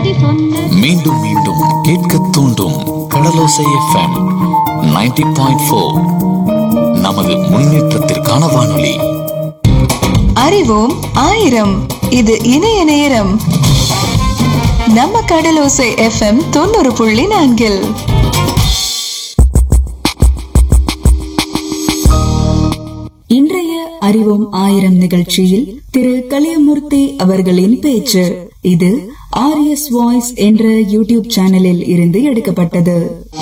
பாரதி சொன்ன மீண்டும் மீண்டும் கேட்க தூண்டும் கடலோசை எஃப்எம் 90.4 பாயிண்ட் ஃபோர் நமது முன்னேற்றத்திற்கான வானொலி அறிவோம் ஆயிரம் இது இணைய நேரம் நம்ம கடலோசை எஃப்எம் தொண்ணூறு புள்ளி நான்கில் இன்றைய அறிவோம் ஆயிரம் நிகழ்ச்சியில் திரு கலியமூர்த்தி அவர்களின் பேச்சு இது ஆர்எஸ் வாய்ஸ் என்ற யூடியூப் சேனலில் இருந்து எடுக்கப்பட்டது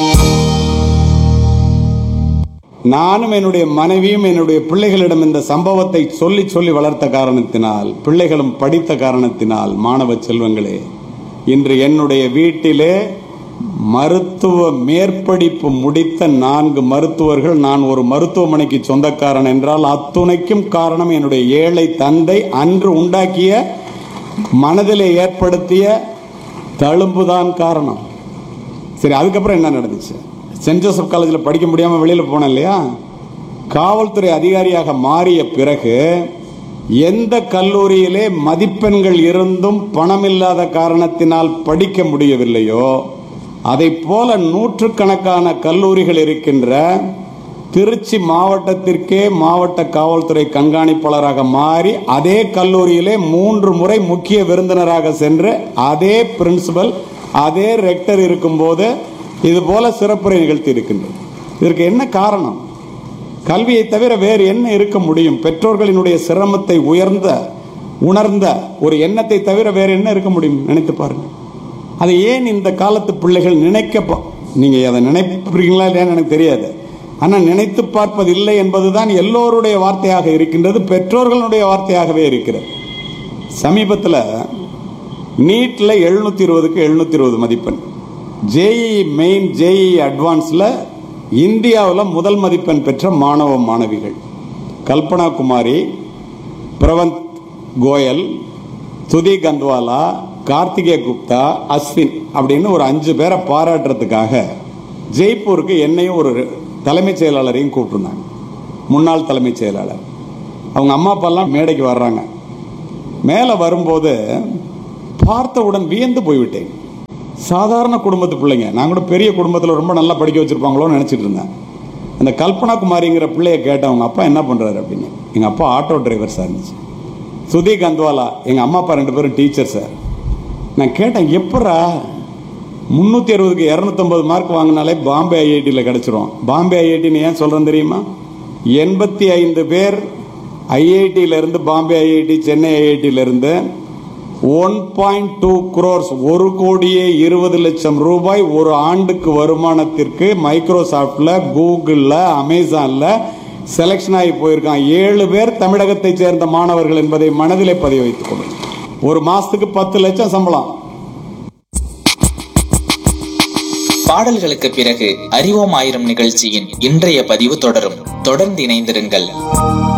நானும் என்னுடைய மனைவியும் என்னுடைய பிள்ளைகளிடம் இந்த சம்பவத்தை சொல்லி சொல்லி வளர்த்த காரணத்தினால் பிள்ளைகளும் படித்த காரணத்தினால் மாணவ செல்வங்களே இன்று என்னுடைய வீட்டிலே மருத்துவ மேற்படிப்பு முடித்த நான்கு மருத்துவர்கள் நான் ஒரு மருத்துவமனைக்கு சொந்தக்காரன் என்றால் அத்துணைக்கும் காரணம் என்னுடைய ஏழை தந்தை அன்று உண்டாக்கிய மனதிலே ஏற்படுத்திய தழும்புதான் காரணம் சரி அதுக்கப்புறம் என்ன நடந்துச்சு சென்ட் ஜோசப் காலேஜில் படிக்க முடியாமல் வெளியில் போனேன் இல்லையா காவல்துறை அதிகாரியாக மாறிய பிறகு எந்த கல்லூரியிலே மதிப்பெண்கள் இருந்தும் பணமில்லாத காரணத்தினால் படிக்க முடியவில்லையோ அதை போல நூற்றுக்கணக்கான கல்லூரிகள் இருக்கின்ற திருச்சி மாவட்டத்திற்கே மாவட்ட காவல்துறை கண்காணிப்பாளராக மாறி அதே கல்லூரியிலே மூன்று முறை முக்கிய விருந்தினராக சென்று அதே பிரின்சிபல் அதே ரெக்டர் இருக்கும்போது இது போல சிறப்புரை நிகழ்த்தி இருக்கின்றது இதற்கு என்ன காரணம் கல்வியை தவிர வேறு என்ன இருக்க முடியும் பெற்றோர்களினுடைய சிரமத்தை உயர்ந்த உணர்ந்த ஒரு எண்ணத்தை தவிர வேறு என்ன இருக்க முடியும் நினைத்து பாருங்க அதை ஏன் இந்த காலத்து பிள்ளைகள் நினைக்க பா- நீங்க அதை நினைப்பீங்களா இல்லையான்னு எனக்கு தெரியாது ஆனால் நினைத்து பார்ப்பது இல்லை என்பதுதான் எல்லோருடைய வார்த்தையாக இருக்கின்றது பெற்றோர்களுடைய வார்த்தையாகவே இருக்கிறது சமீபத்தில் நீட்டில் எழுநூத்தி இருபதுக்கு எழுநூத்தி இருபது மதிப்பெண் ஜேஇ மெயின் ஜேஇ அட்வான்ஸில் இந்தியாவில் முதல் மதிப்பெண் பெற்ற மாணவ மாணவிகள் கல்பனா குமாரி பிரவந்த் கோயல் துதி கந்த்வாலா கார்த்திகே குப்தா அஸ்வின் அப்படின்னு ஒரு அஞ்சு பேரை பாராட்டுறதுக்காக ஜெய்ப்பூருக்கு என்னையும் ஒரு தலைமைச் செயலாளரையும் கூப்பிட்டுருந்தாங்க முன்னாள் தலைமைச் செயலாளர் அவங்க அம்மா அப்பாலாம் மேடைக்கு வர்றாங்க மேலே வரும்போது பார்த்தவுடன் வியந்து போய்விட்டேன் சாதாரண குடும்பத்து பிள்ளைங்க நான் கூட பெரிய குடும்பத்தில் ரொம்ப நல்லா படிக்க வச்சிருப்பாங்களோன்னு நினச்சிட்டு இருந்தேன் அந்த கல்பனா குமாரிங்கிற பிள்ளைய கேட்டேன் அவங்க அப்பா என்ன பண்ணுறாரு அப்படின்னு எங்கள் அப்பா ஆட்டோ டிரைவர் சார் இருந்துச்சு சுதி கந்த்வாலா எங்கள் அம்மா அப்பா ரெண்டு பேரும் டீச்சர் சார் நான் கேட்டேன் எப்படா முந்நூற்றி அறுபதுக்கு இரநூத்தம்பது மார்க் வாங்கினாலே பாம்பே ஐஐடியில் கிடச்சிரும் பாம்பே ஐஐடின்னு ஏன் சொல்கிறேன் தெரியுமா எண்பத்தி ஐந்து பேர் ஐஐடியில இருந்து பாம்பே ஐஐடி சென்னை ஐஐடியில இருந்து ஒன் பாயிண்ட் டூ குரோர்ஸ் ஒரு கோடியே இருபது லட்சம் ரூபாய் ஒரு ஆண்டுக்கு வருமானத்திற்கு மைக்ரோசாஃப்ட்ல கூகுள்ல அமேசான்ல செலெக்ஷன் ஆகி போயிருக்கான் ஏழு பேர் தமிழகத்தைச் சேர்ந்த மாணவர்கள் என்பதை மனதிலே பதிவு வைத்துக் கொள்ளுங்கள் ஒரு மாசத்துக்கு பத்து லட்சம் சம்பளம் பாடல்களுக்கு பிறகு அறிவோம் ஆயிரம் நிகழ்ச்சியின் இன்றைய பதிவு தொடரும் தொடர்ந்து இணைந்திருங்கள்